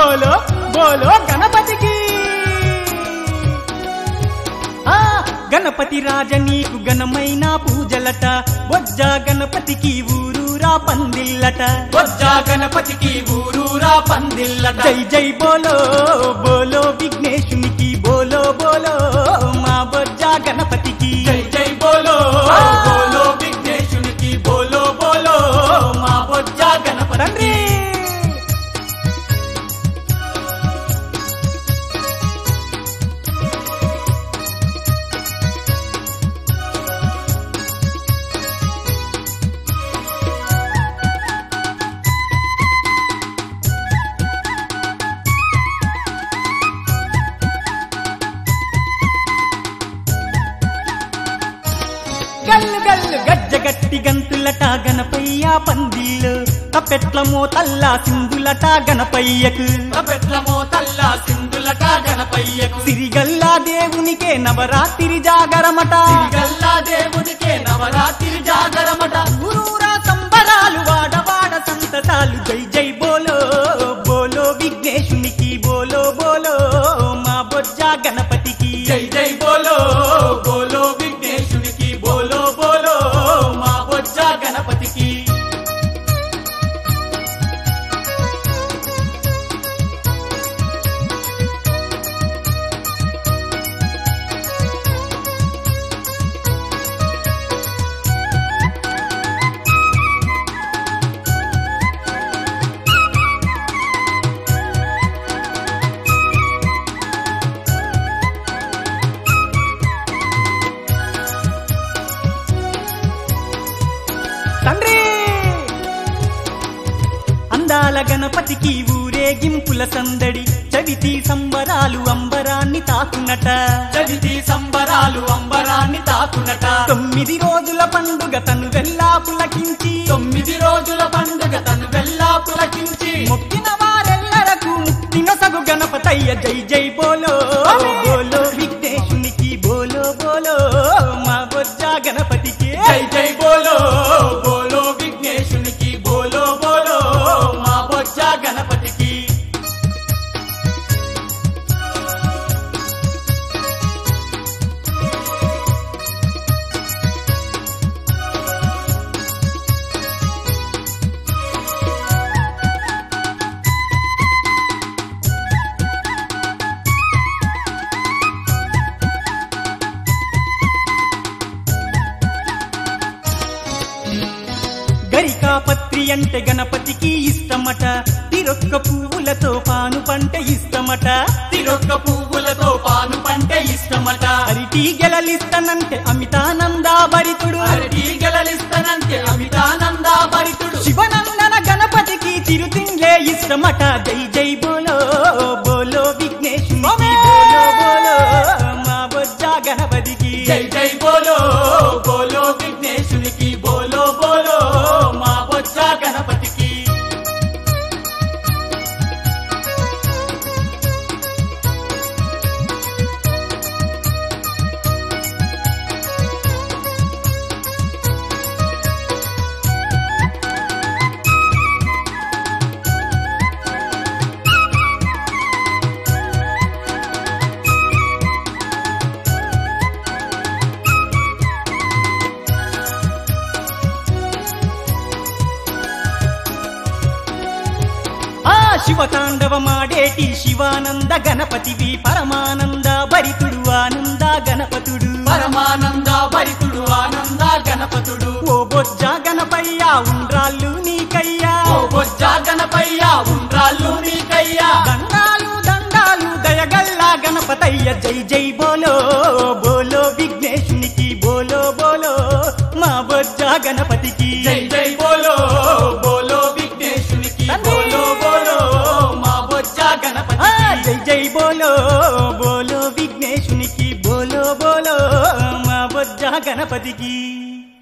బోలో బోలో గణపతికి ఆ గణపతి రాజ నీకు ఘనమైన పూజలట బొజ్జ గణపతికి ఊరూరా పందిల్లట బొజ్జా గణపతికి ఊరూరా పందిల్లట జై జై బోలో బోలో విఘ్నేశునికి బోలో బోలో మా బొజ్జ గణపతికి జై జై బోలో బోలో విఘ్నేశునికి బోలో బోలో మా బొజ్జా గణపతి తండ్రి గల్లు గల్లు గజ్జగట్టి గంతులట గణపయ్య పందిళ్ళు తప్పెట్ల మోతల్లా సింధులట గణపయ్యకు పెట్లమో తల్లా సింధులట గణపయ్యకు సిరిగల్లా దేవునికే నవరాత్రి జాగరమట గల్లా దేవుడికే నవరాత్రి జాగరమట ఊరూరా సంబరాలు వాడవాడ సంతతాలు జై జై బోలో బోలో విఘ్నేశునికి బోలో బోలో మా బొజ్జ గణపతికి జై జై బోలో బోలో విఘ్నేశునికి బోలో బోలో మా బొజ్జా గణపతికి తండ్రి అందాల గణపతికి ఊరేగింపుల సందడి చవితి సంబరాలు అంబరాన్ని తాకునట చవితి సంబరాలు అంబరాన్ని తాకునట తొమ్మిది రోజుల పండుగ తను వెళ్ళా పులకించి తొమ్మిది రోజుల పండుగ తను వెళ్ళా పులకించి మొక్కిన వారెల్లరకు ముక్తిన సగు గణపతయ్య జై జై బోలో బోలో విఘ్నేశునికి బోలో బోలో మా బొజ్జ గణపతికి జై జై బోలో బోలో విఘ్నేశునికి బోలో బోలో మా బొజ్జా గణపతికి గరికాపత్రి అంటే గణపతికి ఇష్టమట తిరొక్క పువ్వులతో పాను పంట ఇష్టమట తిరొక్క పువ్వులతో పాను పంటే ఇష్టమట అరిటి గెలలిస్తనంటే అమితానంద భరితుడు అరటి గెలలిస్తనంతే అమితానందా భరితుడు శివనందన గణపతికి చిరుతిండ్లే ఇష్టమట జై జై బోలో బోలో విఘ్నేశునికి బోలో బోలో మా బొజ్జ గణపతికి జై జై బోలో బోలో విఘ్నేశునికి బోలో బోలో మా బొజ్జా గణపతికి ఆ శివతాండవమాడేటి శివానంద గణపతివి పరమానంద భరితుడు ఆనంద గణపతుడు పరమానంద భరితుడు ఆనంద గణపతుడు ఓ బొజ్జ గణపయ్య ఉండ్రాళ్ళు నీకయ్యా ఓ బొజ్జా గణపయ్యా ఉండ్రాళ్ళు నీకయ్యా దండాలు దండాలు దయగల్లా గణపతయ్య జై జై బోలో బోలో విఘ్నేశునికి బోలో బోలో మా బొజ్జ గణపతికి జై జై బోలో బోలో విఘ్నేశునికి బోలో బోలో మా బొజ్జా ఆ, గణపతి జై జై బోలో బోలో విఘ్నేశునికి బోలో బోలో మా బొజ్జ గణపతికి